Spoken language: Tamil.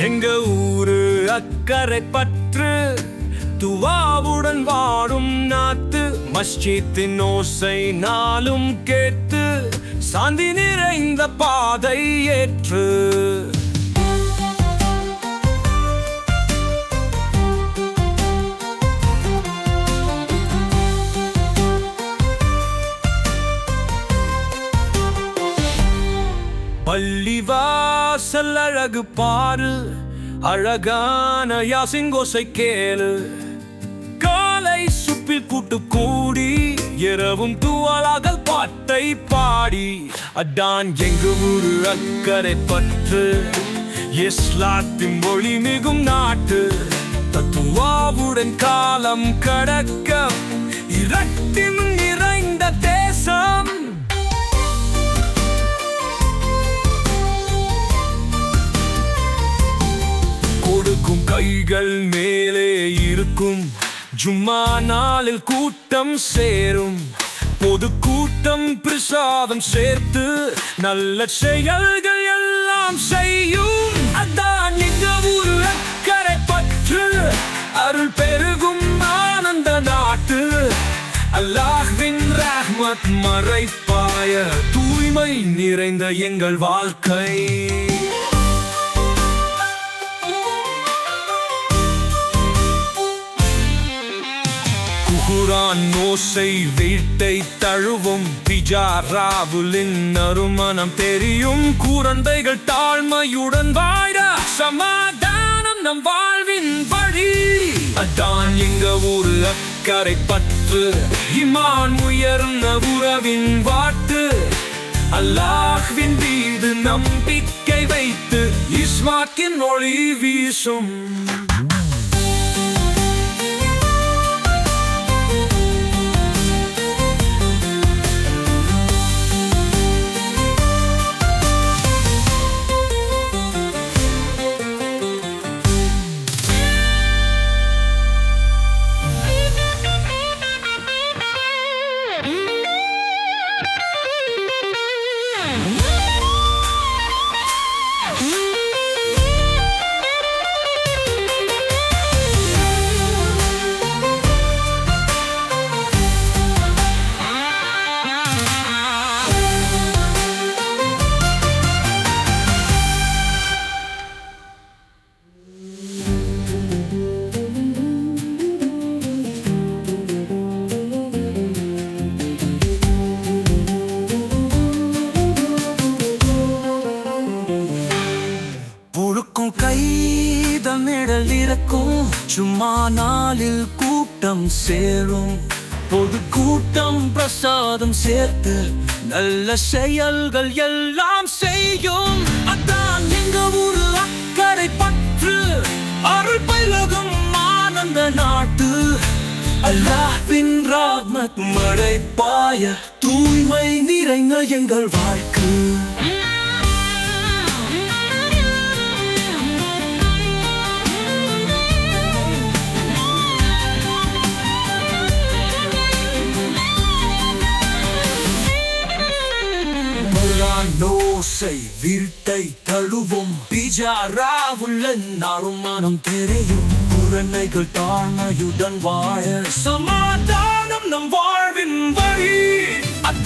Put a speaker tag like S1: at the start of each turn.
S1: எங்க ஊரு அக்கறை பற்று துவாவுடன் வாடும் நாத்து மஸ்ஜித்தின் ஓசை நாளும் கேட்டு சாந்தி நிறைந்த பாதை ஏற்று பள்ளிவாசல் அழகு பாரு அழகான யாசிங்கோசை கேளு காலை சுப்பில் கூட்டு கூடி இரவும் துவாலாகல் பாட்டை பாடி அடான் எங்க ஊரு அக்கறை பற்று இஸ்லாத்தின் மொழி மிகும் நாட்டு தத்துவாவுடன் காலம் கடக்க இரட்டின் நிறைந்த தேசம் கொடுக்கும் கைகள் மேலே இருக்கும் ஜும்மா நாளில் கூட்டம் சேரும் பொது கூட்டம் பிரசாதம் சேர்த்து நல்ல செயல்கள் எல்லாம் செய்யும் அதான் எங்க ஊரு அக்கறை பற்று அருள் பெருகும் ஆனந்த நாட்டு அல்லாஹ்வின் ரஹ்மத் மறைப்பாய தூய்மை நிறைந்த எங்கள் வாழ்க்கை குரான் ஓசை வீட்டை தழுவும் பிஜாராவுலின் நறுமணம் தெரியும் குழந்தைகள் தாழ்மையுடன் வாழ சமாதானம் நம் வாழ்வின் வழி அதான் எங்க ஊரு அக்கறை பற்று இமான் உயர்ந்த உறவின் வாட்டு அல்லாஹ்வின் மீது நம்பிக்கை வைத்து இஸ்மாக்கின் ஒளி வீசும் புழுக்கும் கைதல் நிழல் இருக்கும் சும்மா நாளில் கூட்டம் சேரும் பொது கூட்டம் பிரசாதம் சேர்த்து நல்ல செயல்கள் எல்லாம் செய்யும் அதான் எங்க ஊரு அக்கறை பற்று அருள் பயிலகும் ஆனந்த நாட்டு அல்லாஹ்வின் ராமத் மழை பாய தூய்மை நிறைந்த எங்கள் வாழ்க்கை நோசை வீட்டை தழுவும் பிஜாராவுள்ள நாளும் மனம் தெரியும் புறணைகள் தாழ்மையுடன் வாழ சமாதானம் நம் வாழ்வின் வழி